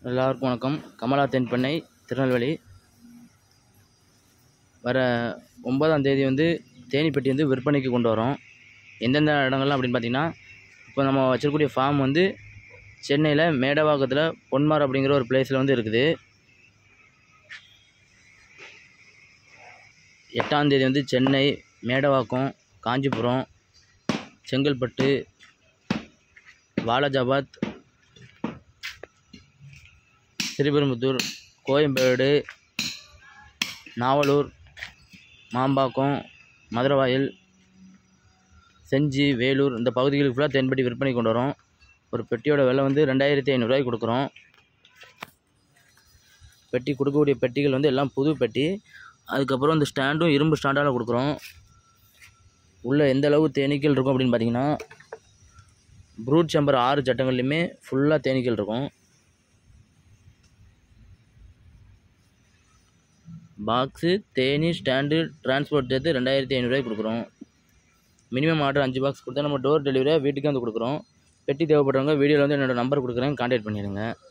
எல்லாருக்கும் வணக்கம் கமலா தென்பண்ணை திருநெல்வேலி வர ஒன்பதாம் தேதி வந்து தேனீப்பெட்டி வந்து விற்பனைக்கு கொண்டு வரோம் எந்தெந்த இடங்கள்லாம் அப்படின்னு பார்த்தீங்கன்னா இப்போ நம்ம வச்சிருக்கக்கூடிய ஃபார்ம் வந்து சென்னையில் மேடவாக்கத்தில் பொன்மார் அப்படிங்கிற ஒரு பிளேஸில் வந்து இருக்குது எட்டாம் தேதி வந்து சென்னை மேடவாக்கம் காஞ்சிபுரம் செங்கல்பட்டு வாலாஜாபாத் ஸ்ரீபெரும்புத்தூர் கோயம்பேடு நாவலூர் மாம்பாக்கம் மதுரவாயல் செஞ்சி வேலூர் இந்த பகுதிகளுக்கு ஃபுல்லாக தென்பெட்டி விற்பனை கொண்டு வரோம் ஒரு பெட்டியோட விலை வந்து ரெண்டாயிரத்தி ஐநூறுரூவாய்க்கு கொடுக்குறோம் பெட்டி கொடுக்கக்கூடிய பெட்டிகள் வந்து எல்லாம் புது பெட்டி அதுக்கப்புறம் இந்த ஸ்டாண்டும் இரும்பு ஸ்டாண்டால் கொடுக்குறோம் உள்ளே எந்த அளவு தேனீக்கள் இருக்கும் அப்படின்னு பார்த்தீங்கன்னா ப்ரூட் சேம்பர் ஆறு சட்டங்கள்லையுமே ஃபுல்லாக தேனீக்கள் இருக்கும் பாக்ஸு தேனி ஸ்டாண்டு டிரான்ஸ்போர்ட் சேர்த்து ரெண்டாயிரத்தி ஐநூறுரூவாய்க்கு கொடுக்குறோம் மினிமம் ஆர்டர் அஞ்சு பாக்ஸ் கொடுத்தா நம்ம டோர் டெலிவரியாக வீட்டுக்கு வந்து கொடுக்குறோம் பெட்டி தேவைப்படுறவங்க வீடியோவில் வந்து என்னோடய நம்பர் கொடுக்குறேன் கான்டாக்ட் பண்ணிடுங்க